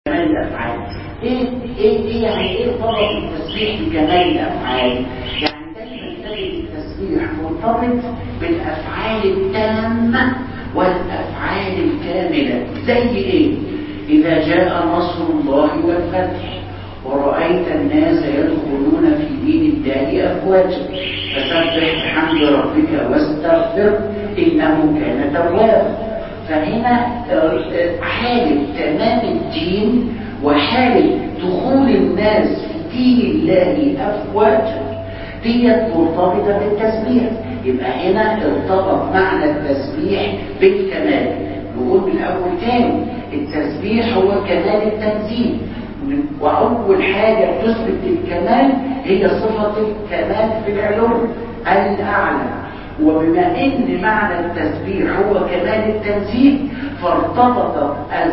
كمال الافعال ايه ايه ايه يعني ايه طلب التسبيح بكمال الافعال يعني دايما تجد التسبيح مرتبط بالافعال التامه والافعال الكامله زي ايه اذا جاء نصر الله والفتح ورأيت الناس يدخلون في دين الله أفواجا فسبح بحمد ربك واستغفر إنه كان توابا فهنا حالة تمام الدين وحالة دخول الناس في دين الله أفواجا ديت مرتبطة بالتسبيح يبقى هنا ارتبط معنى التسبيح بالكمال نقول من الأول تاني التسبيح هو كمال التنزيل وأول حاجة تثبت الكمال هي صفة الكمال في العلوم الأعلى وبما ان معنى التسبيح هو كمال التنزيه فارتبط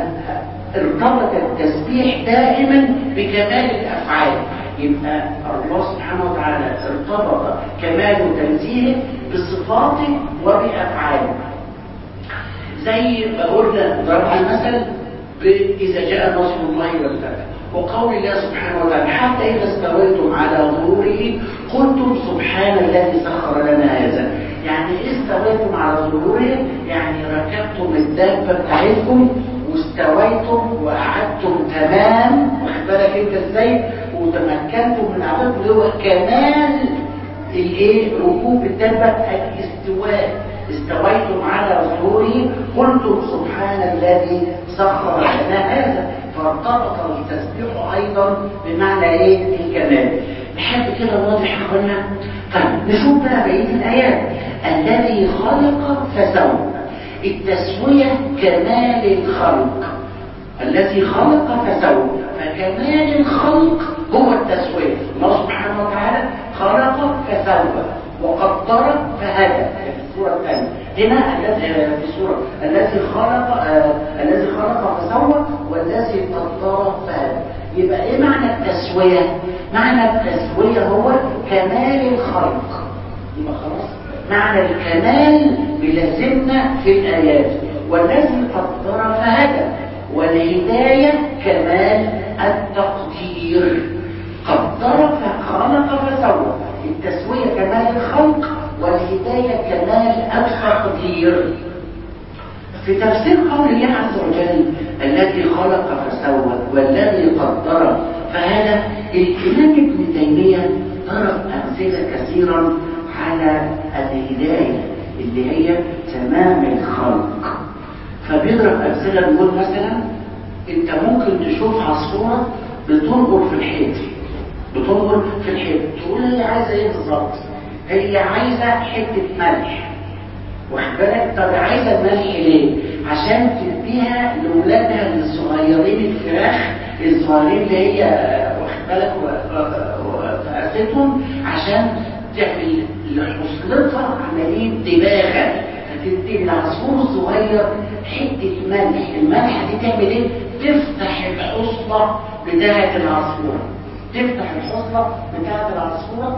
ارتبط التسبيح دائما بكمال الافعال يبقى الله سبحانه وتعالى ارتبط كمال تنزيهه بصفاته وبافعاله زي ما قلنا ضرب المثل اذا جاء نصر الله والفتح وقول الله سبحانه وتعالى حتى إذا استويتم على ظهوره قلتم سبحان الذي سخر لنا هذا يعني استويتم على ظهوره يعني ركبتم الدابة بتاعتكم واستويتم وقعدتم تمام واخد بالك انت ازاي وتمكنتم من عبادته اللي هو كمال الايه ركوب الدابة الاستواء استويتم على ظهوره قلتم سبحان الذي سخر لنا هذا فارتبط التسبيح ايضا بمعنى ايه الكمال لحد كده واضح يا اخوانا طيب نشوف بقى بقيه الايات الذي خلق فسوى التسويه كمال الخلق الذي خلق فسوى فكمال الخلق هو التسويه الله سبحانه وتعالى خلق فسوى وقدر فهدى في السوره الثانيه هنا الذي في السوره الذي خلق آه الذي خلق فسوى والذي قدر فهدى يبقى ايه معنى التسويه معنى التسويه هو كمال الخلق يبقى خلاص معنى الكمال بلازمنا في الايات والذي قدر فهدى والهدايه كمال التقدير قدر فخلق فسوى التسويه كمال الخلق والهدايه كمال التقدير في تفسير قول الله عز وجل الذي خلق فسوى والذي قدر فهذا الإمام ابن تيمية ضرب أمثلة كثيرا على الهداية اللي هي تمام الخلق فبيضرب أمثلة بيقول مثلا أنت ممكن تشوف عصفورة بتنظر في الحيط بتنظر في الحيط تقول هي عايزة إيه بالظبط؟ هي عايزة حتة ملح واخد بالك طب عايزه الملح ليه عشان تديها لاولادها الصغيرين الفراخ الصغيرين اللي هي واخد بالك وفقستهم عشان تعمل لحصلتها عمليه دباغه فتدي العصفور الصغير حته ملح الملح دي تعمل ايه تفتح الحصله بتاعه العصفور تفتح الحصلة بتاعة العصفورة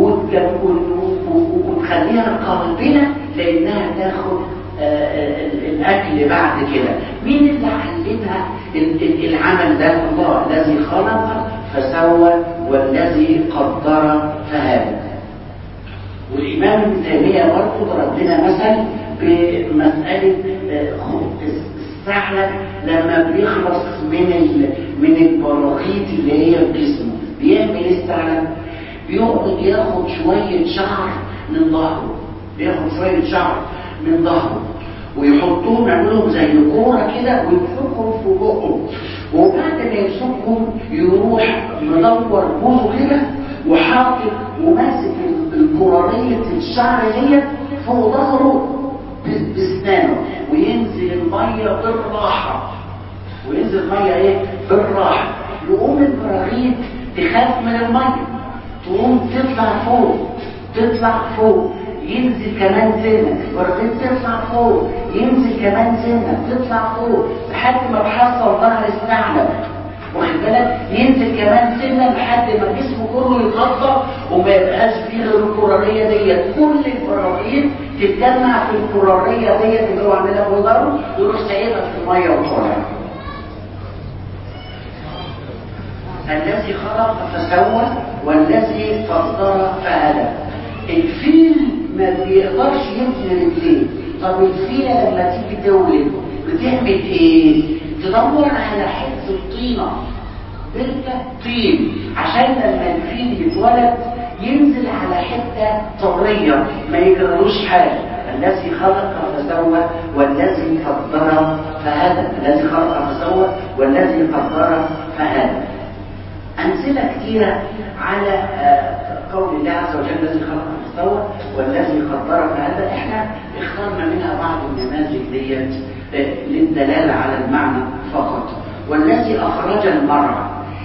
وتخليها قابلة لأنها تاخد الأكل بعد كده مين اللي علمها العمل ده الله الذي خلق فسوى والذي قدر فهدى والإمام ابن تيمية برضه ضرب لنا مثل بمسألة الثعلب لما بيخلص من من البراغيث اللي هي في جسمه بيعمل ايه الثعلب؟ بيقعد ياخد شوية شعر من ظهره بياخد شوية شعر من ظهره ويحطوهم يعملهم زي كورة كده ويمسكهم في بقه وبعد ما يمسكهم يروح مدور بوزه كده وحاطط وماسك الكرارية الشعر ديت فوق ظهره باسنانه وينزل المية بالراحة وينزل المية ايه بالراحة يقوم البراغيث تخاف من المية تقوم تطلع فوق تطلع فوق ينزل كمان سنة البراغيث تطلع فوق ينزل كمان سنة تطلع فوق لحد ما تحصل ظهر الثعلب واخد بالك ينزل كمان سنة لحد ما جسمه كله يتغطى وما يبقاش فيه غير الكرارية ديت كل البراغيث تتجمع في الكرارية ديت اللي هو عاملها في ظهره ويروح سايبها في المية وطالع الذي خلق فسوى والذي قدر فهدى الفيل ما بيقدرش يبني رجليه طب الفيلة لما تيجي تولد بتعمل ايه تدور على حته الطينه بركه طين عشان لما الفيل يتولد ينزل على حته طريه ما يجرلوش حاجه الذي خلق فسوى والذي قدر فهدى الذي خلق فسوى والذي قدر فهدى أمثلة كثيرة على قول الله عز وجل الذي خلق فسوى والذي قدر فهدى احنا اخترنا منها بعض النماذج ديت للدلالة على المعنى فقط والذي أخرج المرعى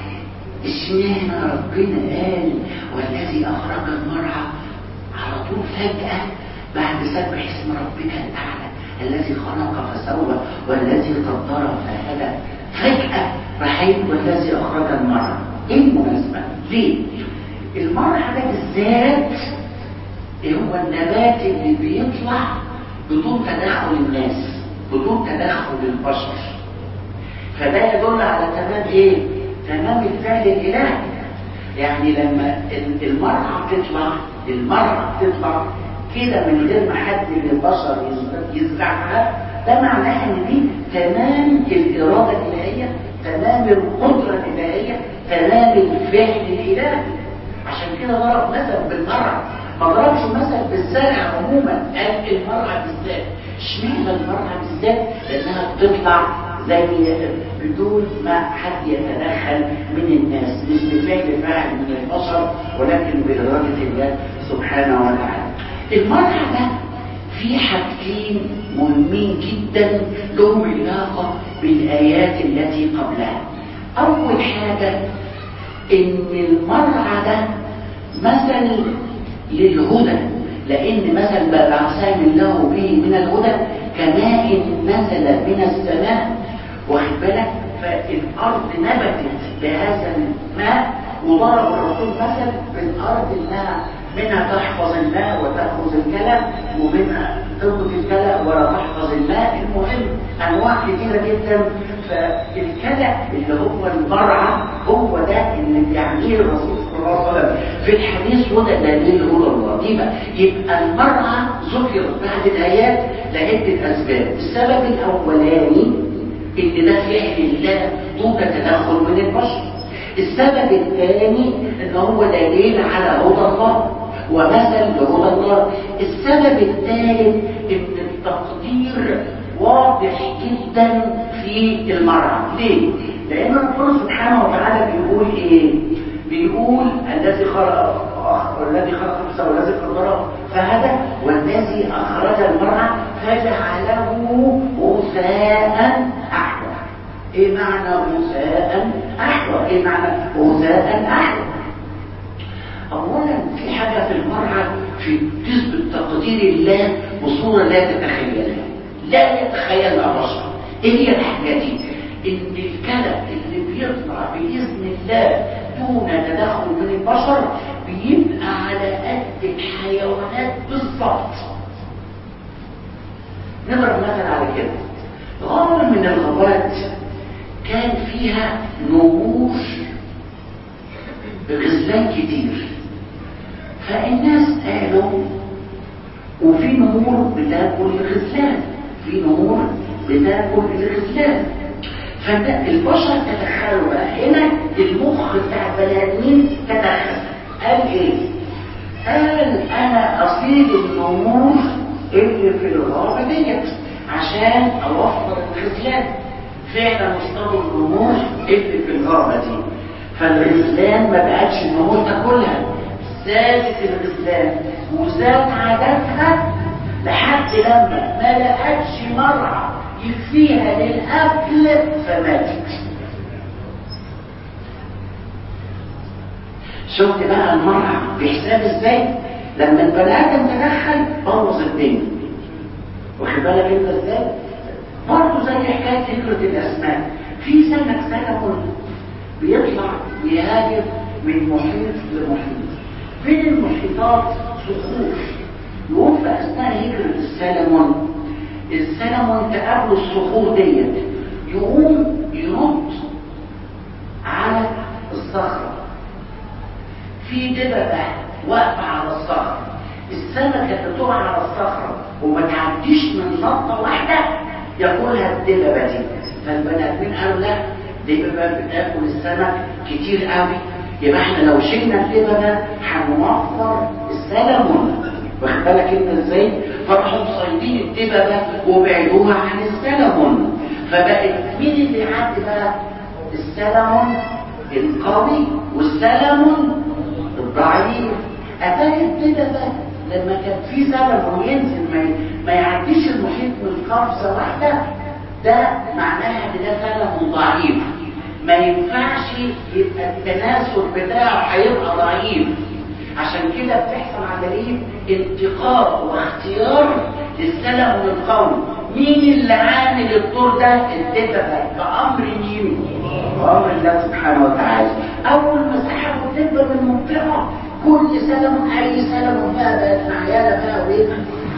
اشمعنى ربنا قال والذي أخرج المرعى على طول فجأة بعد سبح اسم ربك الأعلى الذي خلق فسوى والذي قدر فهدى فجأة رحيل والذي أخرج المرعى ايه المناسبة؟ ليه؟ المرعى ده بالذات هو النبات اللي بيطلع بدون تدخل الناس بدون تدخل البشر فده يدل على تمام ايه؟ تمام الفعل الالهي يعني لما المرأة بتطلع المرأة بتطلع كده من غير ما حد من البشر يزرعها ده معناه ان دي تمام الاراده الالهيه تمام القدره الالهيه تمام الفعل الالهي عشان كده ضرب مثل بالمرأة ما ضربش مثل بالزرع عموما قال المرأة بالذات اشمعنى المرأة بالذات لانها بتطلع زي بدون ما حد يتدخل من الناس مش بفعل فاعل من البشر ولكن بإرادة الله سبحانه وتعالى المرأة ده في حاجتين مهمين جدا لهم علاقة بالآيات التي قبلها أول حاجة إن المرعى ده مثل للهدى لأن مثل بعثان الله به من الهدى كماء نزل من السماء واخد بالك فالأرض نبتت بهذا الماء وضرب الرسول مثل بالأرض إنها منها تحفظ الماء وتأخذ الكلى ومنها تنبت الكلى ولا تحفظ الماء المهم أنواع كثيرة جدا فالكلى اللي هو المرعى هو ده اللي بيعنيه الرسول صلى الله عليه وسلم في الحديث وده دليل هدى الله يبقى يبقى المرعى ذكر بعد الآيات لعدة أسباب السبب الأولاني إن ده فعل الله دون تدخل من البشر السبب الثاني ان هو دليل على هدى الله ومثل لهدى الله السبب الثالث ان التقدير واضح جدا في المرأة ليه؟ لأن ربنا سبحانه وتعالى بيقول إيه؟ بيقول الذي خلق والذي خلق نفسه والذي قدره فهدى والذي أخرج المرأة فجعله غثاء أحوى ايه معنى غثاء احوى ايه معنى غثاء احوى اولا في حاجه في المرعى في تثبت تقدير الله بصوره لا تتخيلها لا يتخيلها بشر ايه هي الحاجه دي ان الكلى اللي بيطلع باذن الله دون تدخل من البشر بيبقى على قد الحيوانات بالظبط نضرب مثل على كده غابه من الغابات كان فيها نمور غزلان كتير فالناس قالوا وفي نمور بتاكل الغزلان في نمور بتاكل الغزلان فالبشر تدخلوا بقى هنا المخ بتاع البني ادمين تدخل قال ايه؟ قال انا اصيد النمور اللي في الغابه ديت عشان اوفر الغزلان فعلا اصطادوا النمور اللي في الغابة دي فالغزلان ما بقتش النمور تاكلها زادت الغزلان وزاد عددها لحد لما ما لقتش مرعى يكفيها للأكل فماتت شفت بقى المرعى بحساب ازاي لما البني ادم تدخل بوظ الدنيا واخد بالك انت ازاي برضه زي حكايه هجره الاسماك في سمك سلمون بيطلع يهاجر من محيط لمحيط فين المحيطات صخور يقوم في اثناء هجره السلمون السلمون تقابله الصخور ديت يقوم ينط على في دببة واقفة على الصخر السمكة بتقع على الصخرة وما تعديش من نقطة واحدة ياكلها الدببة دي فالبني ادمين قالوا لا دببة بتاكل السمك كتير قوي يبقى احنا لو شلنا الدببة هنوفر السلمون واخد بالك انت ازاي؟ فراحوا صايدين الدببة وبعدوها عن السلمون فبقت مين اللي يعدي بقى؟ السلمون القوي والسلمون الضعيف اتاري الدببة لما كان في سلمون ينزل ما, ما يعديش المحيط من قفزة واحدة ده معناها ان ده سلمون ضعيف ما ينفعش يبقى التناسل بتاعه هيبقى ضعيف عشان كده بتحصل عملية انتقاء واختيار للسلم القوي مين اللي عامل الدور ده الدببة بأمر مين بأمر الله سبحانه وتعالى أول ما سحبوا الدبة من المنطقة كل سلم أي سلم بقى بقت معيالة بقى وإيه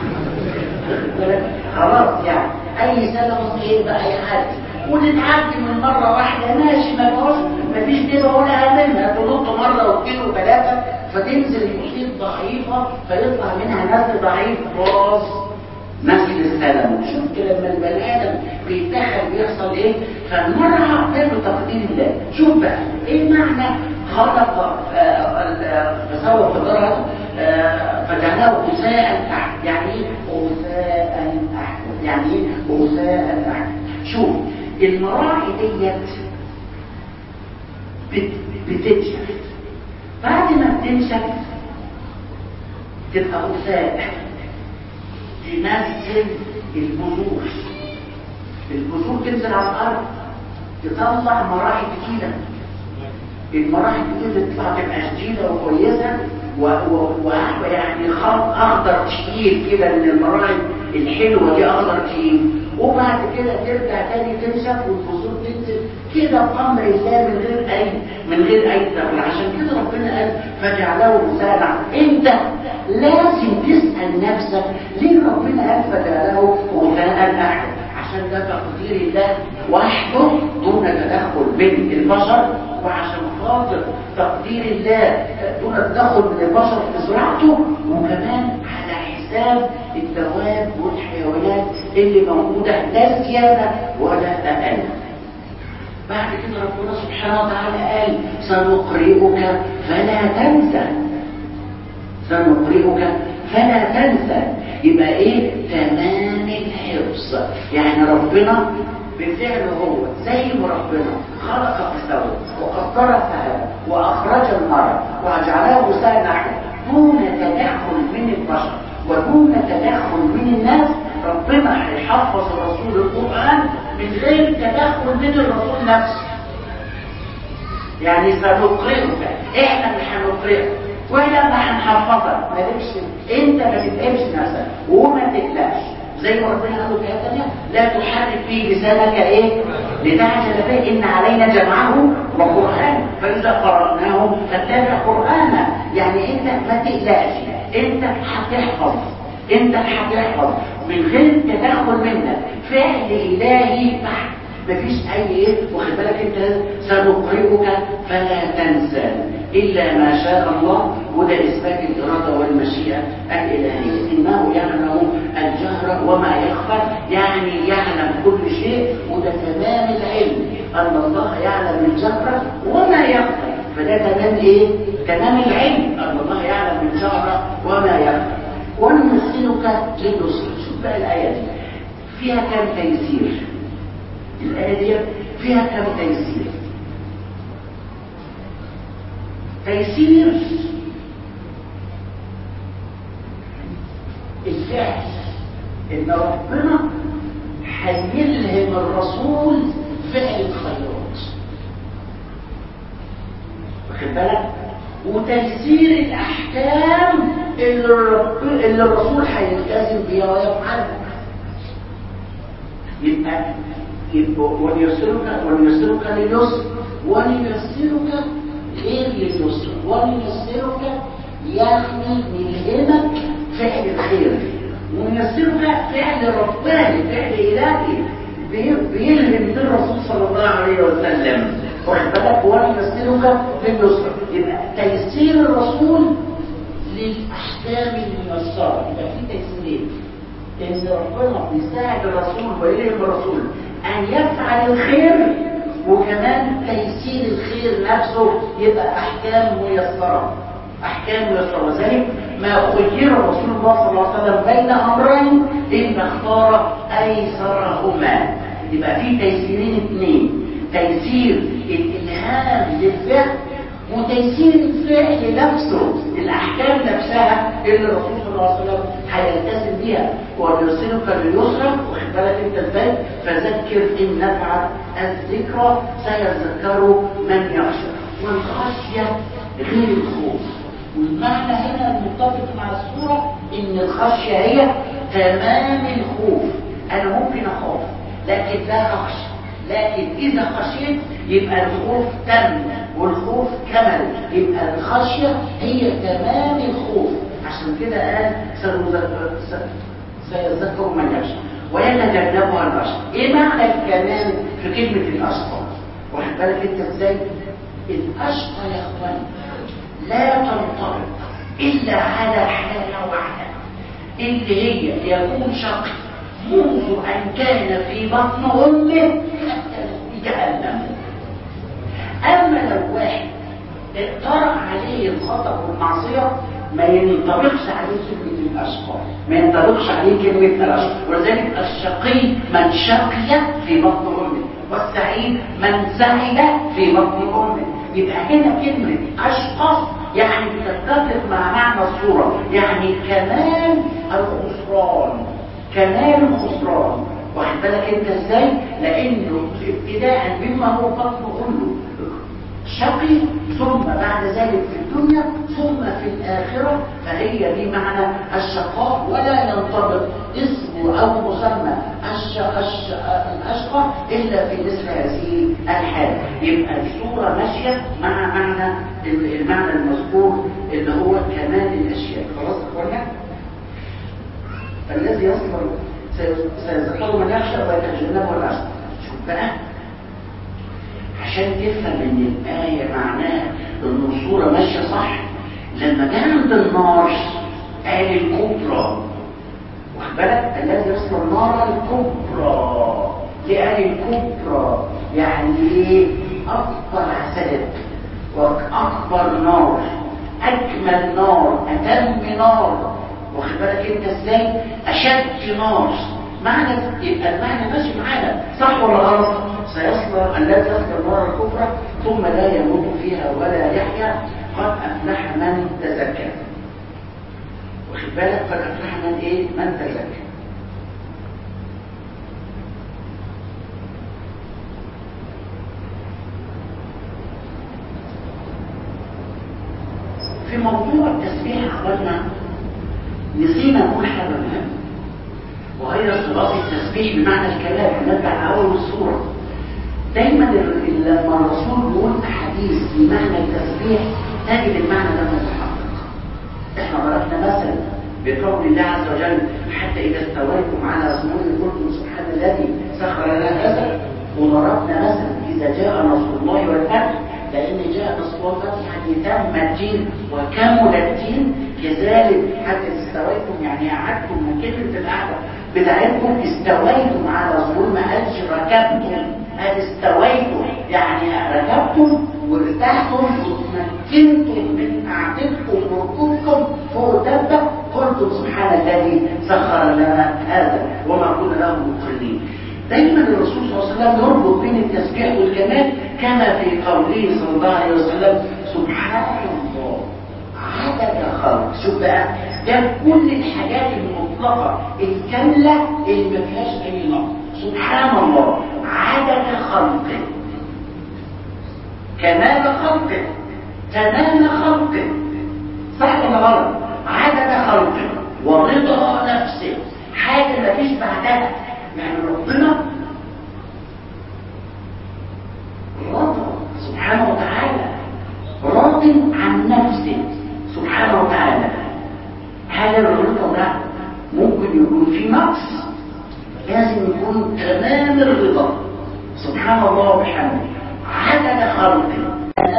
خلاص يعني أي سلم إيه بقى يعدي ونتعدي من مرة واحدة ماشي ما فيهوش مفيش دبة ولا هممها تنط مرة واثنين وثلاثة فتنزل المحيط ضعيفة فيطلع منها نسل ضعيف خلاص نسل السلم شفت لما البني ادم بيتدخل بيحصل ايه فالمرأة غير تقدير الله شوف بقى ايه معنى خلق فسوى قدرها فجعله غثاء احد يعني ايه غثاء احد يعني ايه غثاء احد شوف المراعي ديت بت بتنشف بعد ما بتنشف تبقى غثاء تنزل البذور البذور تنزل على الارض تطلع مراحل جديده المراحل الجديده تطلع تبقى شديده وكويسه ويعني خط اخضر تقيل كده من المراحل الحلوه دي اخضر تقيل وبعد كده ترجع تاني تنشف والبذور تنزل كده بامر الله من غير اي من غير اي تدخل عشان كده ربنا قال فجعله مساعدا انت لازم تسال نفسك ليه ربنا قال فجعله غثاء احد عشان ده تقدير الله وحده دون تدخل من البشر وعشان خاطر تقدير الله دون تدخل من البشر في زراعته وكمان على حساب الدواب والحيوانات اللي موجوده لا زياده ولا اقل بعد كده ربنا سبحانه وتعالى قال سنقرئك فلا تنسى سنقرئك فلا تنسى يبقى ايه تمام الحفظ يعني ربنا بفعله هو زي ما ربنا خلق فسوى وقدر فهدى واخرج المرء وجعله سانع دون تدخل من البشر ودون تدخل من الناس ربنا هيحفظ رسول القرآن من غير تدخل من الرسول نفسه يعني سنقرئك احنا مش هنقرئك ولا ما هنحفظك مالكش انت ما تتقبش نفسك وما تقلقش زي ما ربنا قال في ثانيه لا تحرك فيه لسانك ايه لتعجل به ان علينا جمعه وقران فاذا قراناه فاتبع قرانا يعني انت ما تقلقش انت هتحفظ انت هتحفظ من غير تدخل منك فعل الهي بحت مفيش اي ايه واخد بالك انت سنقرئك فلا تنسى الا ما شاء الله وده اثبات الاراده والمشيئه الالهيه انه يعلم الجهر وما يخفى يعني يعلم كل شيء وده تمام العلم ان الله يعلم الجهر وما يخفى فده تمام ايه تمام العلم ان الله يعلم الجهر وما يخفى ونمثلك للنصر شوف بقى الايه دي فيها كم تيسير الآية دي فيها كم تيسير تيسير الفعل ان ربنا هيلهم الرسول فعل الخيرات واخد بالك وتيسير الاحكام اللي, الرب... اللي الرسول هيلتزم بيها ويفعلها يبقى وليسرك وليسرك لليسر وليسرك غير لليسر وليسرك يعني يلهمك فعل الخير ويسرك فعل رباني فعل الهي بيلهم بالرسول صلى الله عليه وسلم واخد بالك ييسرك لليسرى يبقى تيسير الرسول للاحكام الميسره يبقى في تيسيرين ان ربنا بيساعد الرسول ويلهم الرسول ان يفعل الخير وكمان تيسير الخير نفسه يبقى احكام ميسره احكام ميسره وذلك ما خير رسول الله صلى الله عليه وسلم بين امرين ان اختار ايسرهما يبقى في تيسيرين اثنين تيسير الالهام للفعل وتيسير الفعل نفسه الاحكام نفسها اللي الرسول صلى الله عليه وسلم هيلتزم بيها ويرسلك لليسرى واخد بالك انت ازاي فذكر ان نفعت الذكرى سيذكر من يخشى والخشيه غير الخوف والمعنى هنا المتفق مع الصوره ان الخشيه هي تمام الخوف انا ممكن اخاف لكن لا اخشى لكن اذا خشيت يبقى الخوف تم والخوف كمل يبقى الخشيه هي تمام الخوف عشان كده قال سيذكر من يخشى ويتجنبها الاشقى ايه معنى الكلام في كلمه الاشقى واخد بالك انت ازاي الاشقى يا اخوان لا تنطبق الا على حاله واحده اللي هي يكون شقي منذ ان كان في بطن امه حتى في جهنم اما لو واحد اقترع عليه الخطا والمعصيه ما ينطبقش عليه كلمة الأشقى ما ينطبقش عليه كلمة الأشقى ولذلك الشقي من شقي في بطن أمه والسعيد من سعد في بطن أمه يبقى هنا كلمة أشقى يعني بتتفق مع معنى الصورة يعني كمال الخسران كمال الخسران واخد بالك انت ازاي لانه ابتداء مما هو بطن امه شقي ثم بعد ذلك في الدنيا ثم في الآخرة فهي دي معنى الشقاء ولا ينطبق اسم أو مسمى الش... الش... الأشقى إلا في مثل هذه الحالة يبقى الصورة ماشية مع معنى المعنى المذكور اللي هو كمال الأشياء خلاص أخوانا الذي يصبر سيذكر من يخشى ويتجنبه الأشقى شوف بقى عشان تفهم ان الآية معناها ان الصورة ماشية صح لما جاء عند النار قال الكبرى واخد بالك الذي يصل النار الكبرى ليه قال الكبرى يعني ايه اكبر عذاب واكبر نار اجمل نار اتم نار واخد بالك انت ازاي اشد نار معنى يبقى المعنى ماشي معانا صح ولا غلط سيصلى الذي يصلى النار الكبرى ثم لا يموت فيها ولا يحيا قد افلح من تزكى واخد بالك قد افلح من ايه من تزكى في موضوع التسبيح اخوانا نسينا نقول حاجه مهمه وهي ارتباط التسبيح بمعنى الكلام نرجع اول الصوره دايما لما الرسول يقول احاديث بمعنى التسبيح تجد المعنى ده متحقق احنا ضربنا مثلا بقول الله عز وجل حتى اذا استويتم على صمود قلتم سبحان الذي سخر لنا هذا وضربنا مثلا اذا جاء نصر الله والفتح لان جاء نصر الله والفتح يعني تم الدين وكمل الدين كذلك حتى استويتم يعني قعدتم من كلمه القعده بتاعتكم استويتم على ظلم قالش ركبتم قال استويتم يعني ركبتم وارتحتم وتمكنتم من قعدتكم وركوبكم فوق دبه قلتم سبحان الذي سخر لنا هذا وما كنا له مقرنين دايما الرسول صلى الله عليه وسلم يربط بين التسبيح والكمال كما في قوله صلى الله عليه وسلم سبحان الله عدد خلق شوف بقى ده كل الحاجات المطلقة الكاملة اللي ما فيهاش أي نقص سبحان الله عدد خلقه كمال خلقه تمام خلقه صح ولا غلط عدد خلقه ورضا نفسه حاجة ما فيش بعدها يعني ربنا رضا سبحانه وتعالى راض عن نفسه سبحانه وتعالى هل الرضا ده ممكن يكون فيه نقص لازم يكون تمام الرضا سبحان الله وبحمده عدد خلقه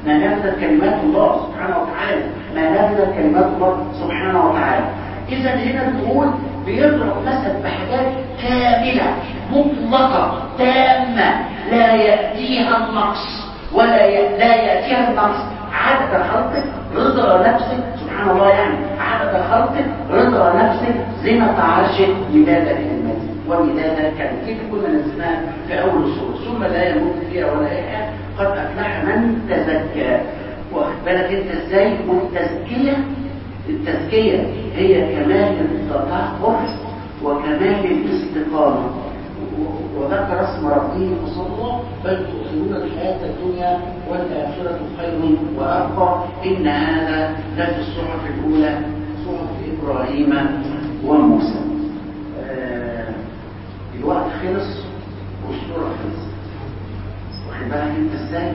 ما نفذت كلمات الله سبحانه وتعالى ما نفذت كلمات الله سبحانه وتعالى اذا هنا بنقول بيضرب مثل بحاجات كامله مطلقه تامه لا ياتيها النقص ولا ي... لا ياتيها النقص عدد خلقك رضا نفسك سبحان الله يعني عدد خلقك رضا نفسك زينة عرشك مداد كلمتك ومداد كلمتك كيف كنا نزلناها في اول السوره ثم لا يموت فيها ولا يحيى قد افلح من تزكى واخد بالك انت ازاي والتزكيه التزكيه هي كمال التطهر وكمال الاستقامه وذكر اسم ربه وصلى بل تؤثرون الحياة الدنيا والآخرة خير وأبقى إن هذا لفي الصحف الأولى صحف إبراهيم وموسى آه الوقت خلص والصورة خلصت واخد بالك انت ازاي؟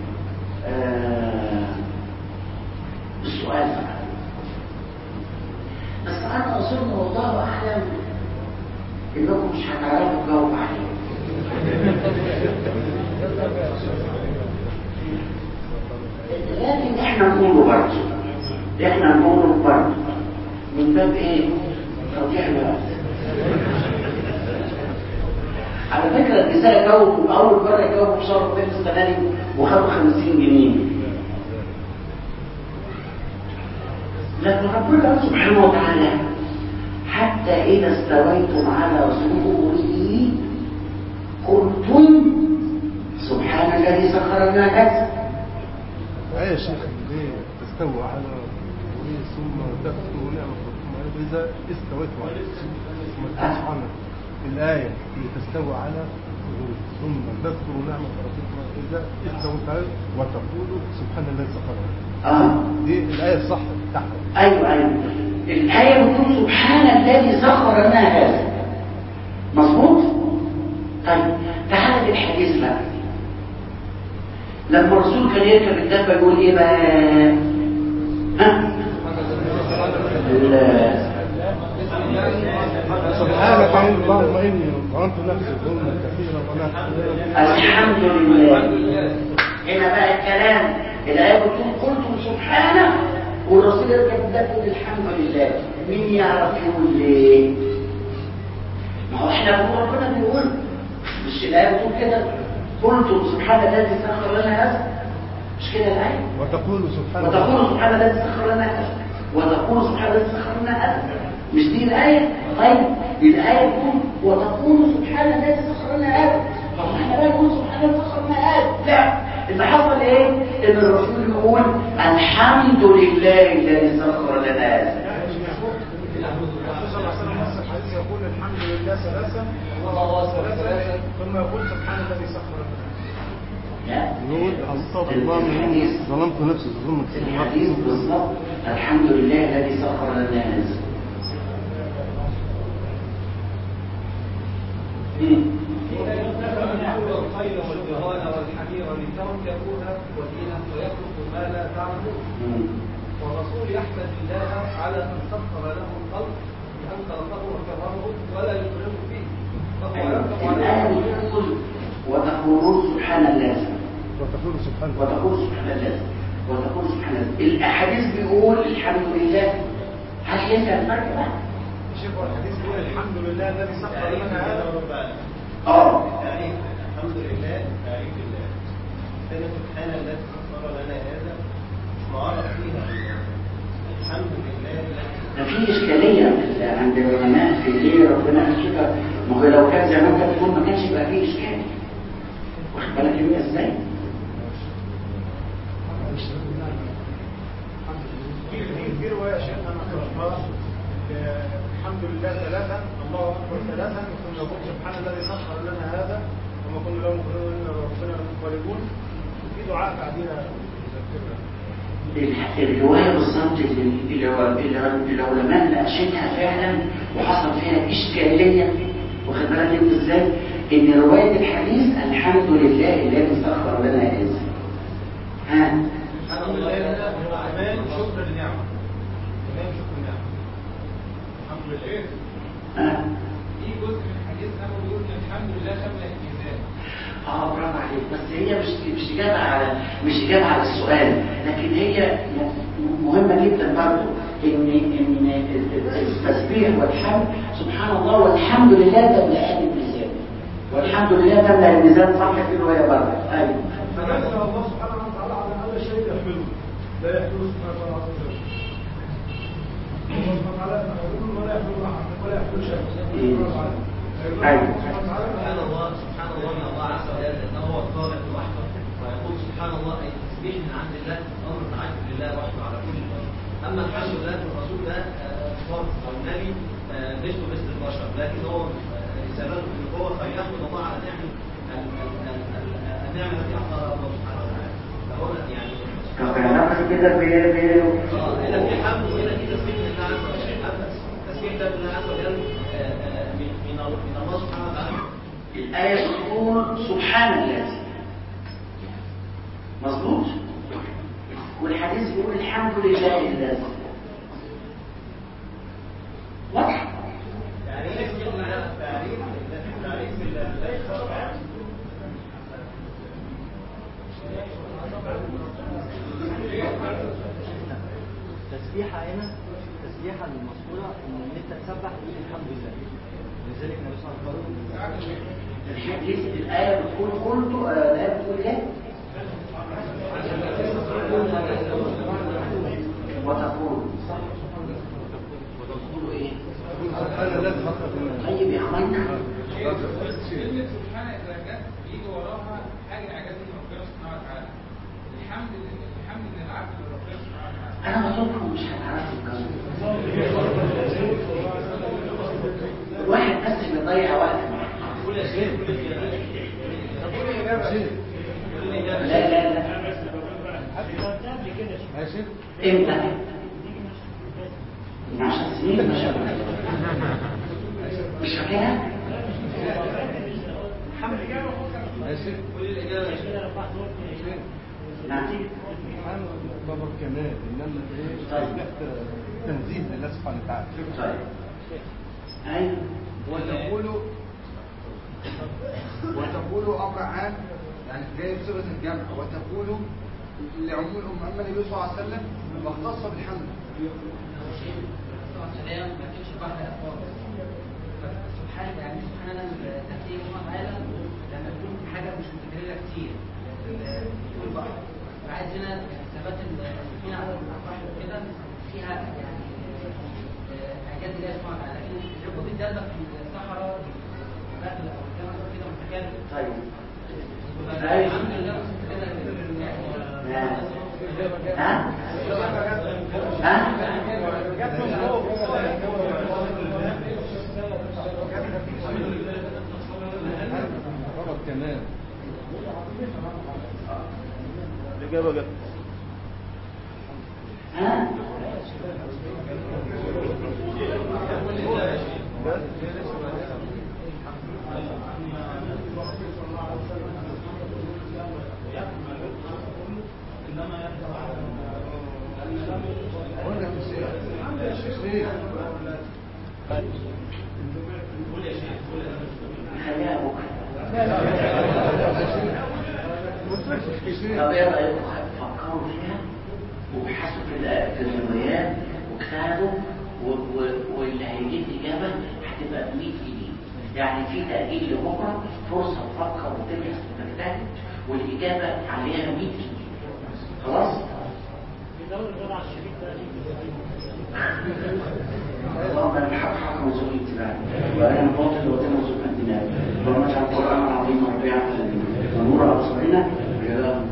آه السؤال بقى بس انا اظن والله اعلم انكم مش هتعرفوا تجاوب عليه لكن احنا نقوله برضه احنا نقوله برضه من باب ايه تضييع الوقت على فكرة النساء جاوبوا أول مرة جاوبوا في شهر فين السنة دي وخدوا 50 جنيه لكن ربنا سبحانه وتعالى حتى إذا استويتم على ظهوره قلتم سبحان الذي سخر لنا هذا أي يا شيخ ليه تستوى على ظهوره ثم تذكروا نعمة ربكم إذا استويتم على ثم سبحان الآية لتستوى على ظهوره ثم تذكروا نعمة ربكم إذا استويت عليه وتقولوا سبحان الذي سخر لنا آه دي الآية الصح بتاعتها أيوة أيوة الآية بتقول سبحان الذي سخر لنا هذا مظبوط؟ طيب تعالى للحديث بقى لما الرسول كان يركب الدابة يقول إيه بقى؟ ها؟ ال- سبحانك اللهم إني ظلمت نفسي ظلما كثيرا ولا أغفر الحمد لله هنا بقى الكلام الآية بتقول قلتم سبحانه والرسول يركب الدابة يقول الحمد لله مين يعرف يقول ليه؟ ما هو احنا بنقول ربنا بيقول مش الآية بتقول كده قلتم سبحان الذي سخر لنا هذا مش كده الآية وتقول سبحان وتقول سبحان الذي سخر لنا هذا وتقول سبحان الذي سخر لنا هذا مش دي الآية طيب الآية بتقول وتقول سبحان الذي سخر لنا هذا طب احنا بقى نقول سبحان الذي سخر لنا هذا لا اللي حصل ايه ان الرسول يقول الحمد لله الذي سخر لنا هذا يقول الحمد لله ثلاثة الله ثلاثة ثم يقول سبحان الذي سخر لنا لا يقول استغفر الله من إني ظلمت نفسي ظلما الحديث كثيرا بالظبط الحمد لله الذي سخر لنا هذا مم. الخير والجهال والحمير لتركبوها ودينا ويخلق ما لا تعلمون مم. والرسول يحمد الله على ان سخر له الخلق بان خلقه وكرمه ولا يكرمه فيه فهو يركب الآية على بتقول وتقولون سبحان الله وتقول سبحان الله وتقول سبحان الله وتقول سبحان الله الأحاديث بيقول الحمد لله هل ينفع الفرق بقى؟ الشيخ والحديث يقول الحمد لله الذي سخر لنا هذا اه تعريف الحمد لله تعريف الله كلمة سبحان الذي سخر لنا هذا معرف فيها الحمد لله الذي ده في إشكالية في- عند العلماء في ليه ربنا قال كده ما هو لو كان زمان كان بيقول ما كانش يبقى فيه إشكال واخد بالك انت ازاي؟ في في- في روايه شيخ انا قراتها آه، الحمد لله ثلاثا الله اكبر ثلاثا ثم يقول سبحان الذي سخر لنا هذا وما كنا له مقرنين ان ربنا منقلبون في دعاء بعديها يذكرنا الح- الرواية بالظبط اللي اللي هو- اللي العلماء ناقشتها فعلا وحصل فيها إشكالية واخد بالك انت ازاي؟ إن رواية الحديث الحمد لله الذي سخر لنا هذا ها الحمد لله هو كمان شكر النعمة كمان شكر النعمة الحمد لله ها في جزء من الحديث كانوا بيقول الحمد لله قبل الإنسان اه برافو عليك بس هي مش مش اجابه على مش اجابه على السؤال لكن هي م- مهمه جدا برضه ان ان التسبيح والحمد سبحان الله والحمد لله تملا الميزان والحمد لله تملا الميزان صح كده وهي برضه ايوه فنسأل الله سبحانه وتعالى على هذا الشيء يحمله لا يحمله سبحانه وتعالى عز وجل الله سبحانه وتعالى يقول ولا يحمل ولا يحمل شيء أيوة. سبحان الله سبحان الله من الله عز وجل انه هو الخالق وحده ويقول سبحان الله اي تسبيح من عند الله امر تعجب لله وحده على كل شيء اما الحمد لله الرسول ده آه، فرد والنبي آه، مثله مثل البشر لكن هو آه، رسالته في القوه فيحمد الله على نعمه ال- ال- ال- ال- النعمه التي اعطاها الله سبحانه وتعالى فهو يعني طب علاقه كده ب ب- اه هنا في حمد وهنا في تسبيح لله عز وجل أما التسبيح ده لله عز وجل آه، آه، من من من الله سبحانه وتعالى الآية بتقول سبحان الله مظبوط والحديث بيقول الحمد لله الذي واضح يعني ايه تعريف تعريف تعريف تسبيحة هنا تسبيحة المذكورة ان انت تسبح تقول الحمد لله لذلك النبي صلى الله عليه وسلم الحديث الآية بتقول قلت آه، الآية بتقول ايه وتقول صح وتقول ايه سبحان الله خلق الناس طيب يا عملنا كلمة سبحان إذا جت بيجي وراها حاجة إعجاز من ربنا سبحانه وتعالى. الحمد لله الحمد لله العبد لربنا سبحانه وتعالى. انا بصدقكم مش هتعرفوا الكلام الواحد بس بيضيع وقت معاه قول يا شيخ قول يا لا لا لا ماشي امتى من عشر سنين ما شاء الله مش فاكرها ماشي قول الاجابه يا شيخ نعم سبحان بابا الكمال انما ايه طيب. تحت تنزيه لله سبحانه وتعالى طيب ايوه وتقول وتقول امر عام يعني جاي بصيغه الجمع وتقول لعموم الامه اما النبي صلى الله عليه وسلم واختص بالحمد سلام ما كانش بعد أفوار سبحان يعني سبحان الله تأتي الله تعالى لما تكون حاجة مش متكررة كتير تقول بقى بعد هنا يعني ثبات المسلمين على الأفراح وكده فيها يعني آه، إعجاز الله سبحانه وتعالى لكن الركوب الدالة في الصحراء البدل أو الجمل أو كده متكرر طيب الحمد لله كده نعم. ها ها بابا الكمال الإجابة جت ها قلنا في الشيخ الشيخ خليها بكره الشيخ طب ايه رايكم فكروا فيها وابحثوا في ال- في الروايات واجتهدوا و- و- واللي هيجيب اجابه هتبقى ب 100 جنيه يعني في تاجيل لبكره فرصه تفكر وتبحث وتجتهد والاجابه عليها 100 جنيه خلاص؟ اللهم انا بحق حق وزوج اتباعي وانا باطل وتم وزوج الدماء اللهم اجعل القران العظيم ربيع قلبنا ونور ابصارنا وجلاء